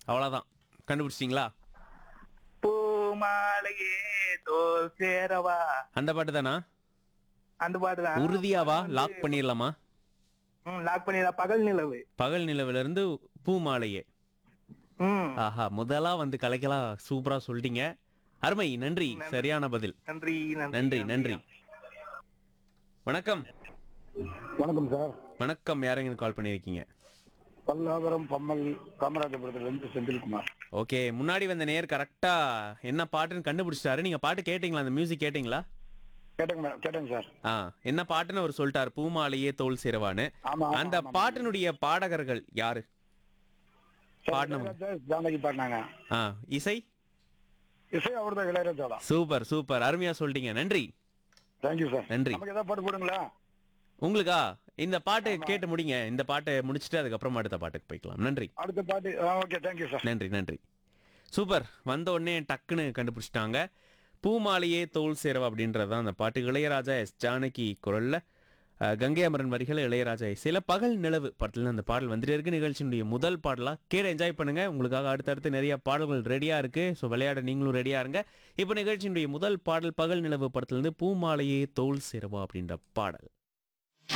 அவ்வளோதான் கண்டுபிடிச்சிட்டிங்களா பூமாலையே தோல் சேரவா அந்த பாட்டு தானா அந்த பாட்டு தான் உறுதியாவா லாக் பண்ணிடலாமா ம் லாக் பண்ணிடா பகல் நிலவு பகல் நிலவுல இருந்து பூ மாலையே ம் ஆஹா முதலா வந்து கலைக்கலாம் சூப்பரா சொல்லிட்டீங்க அருமை நன்றி சரியான பதில் நன்றி நன்றி நன்றி வணக்கம் வணக்கம் சார் வணக்கம் யாருங்க கால் பண்ணியிருக்கீங்க பல்லாவரம் பம்மல் காமராஜபுரத்துல இருந்து செந்தில்குமார் ஓகே முன்னாடி வந்த நேர் கரெக்டா என்ன பாட்டுன்னு கண்டுபிடிச்சிட்டாரு நீங்க பாட்டு கேட்டீங்களா அந்த மியூசிக் கேட்டீங்களா கேட்டேங்க மேடம் கேட்டேங்க சார் ஆ என்ன பாட்டுன்னு அவர் சொல்லிட்டாரு பூமாலையே தோல் சிறவான்னு ஆமா ஆமா, அந்த ஆமா. பாட்டினுடைய பாடகர்கள் யாரு சார், பாடணும். இளையராஜா, ஜானகி பாடினாங்க ஆ இசை இசை அவர் தான் இளையராஜா தான் சூப்பர் சூப்பர் அருமையா சொல்லிட்டீங்க நன்றி தேங்க்யூ சார் நன்றி. நமக்கு ஏதாவது பாட்டு போடுங்களா உங்களுக்கா இந்த பாட்டு கேட்டு முடிங்க இந்த பாட்டை முடிச்சுட்டு அதுக்கப்புறமா அடுத்த பாட்டுக்கு போய்க்கலாம் நன்றி அடுத்த பாட்டு ஓகே தேங்க்யூ சார் நன்றி நன்றி சூப்பர் வந்த உடனே டக்குன்னு கண்டுபிடிச்சிட்டாங்க பூமாலையே தோல் சேரவா அப்படின்றது தான் அந்த பாட்டு இளையராஜா எஸ் ஜானகி குரல்ல அஹ், கங்கை அமரன் வரிகள் இளையராஜா சில பகல் நிலவு படத்துல அந்த பாடல் வந்துட்டு இருக்கு நிகழ்ச்சியினுடைய முதல் பாடலா கேட்டு என்ஜாய் பண்ணுங்க உங்களுக்காக அடுத்தடுத்து நிறைய பாடல்கள் ரெடியா இருக்கு ஸோ விளையாட நீங்களும் ரெடியா இருங்க இப்போ நிகழ்ச்சியினுடைய முதல் பாடல் பகல் நிலவு படத்துல இருந்து பூமாலையே தோல் சேரவா அப்படின்ற பாடல்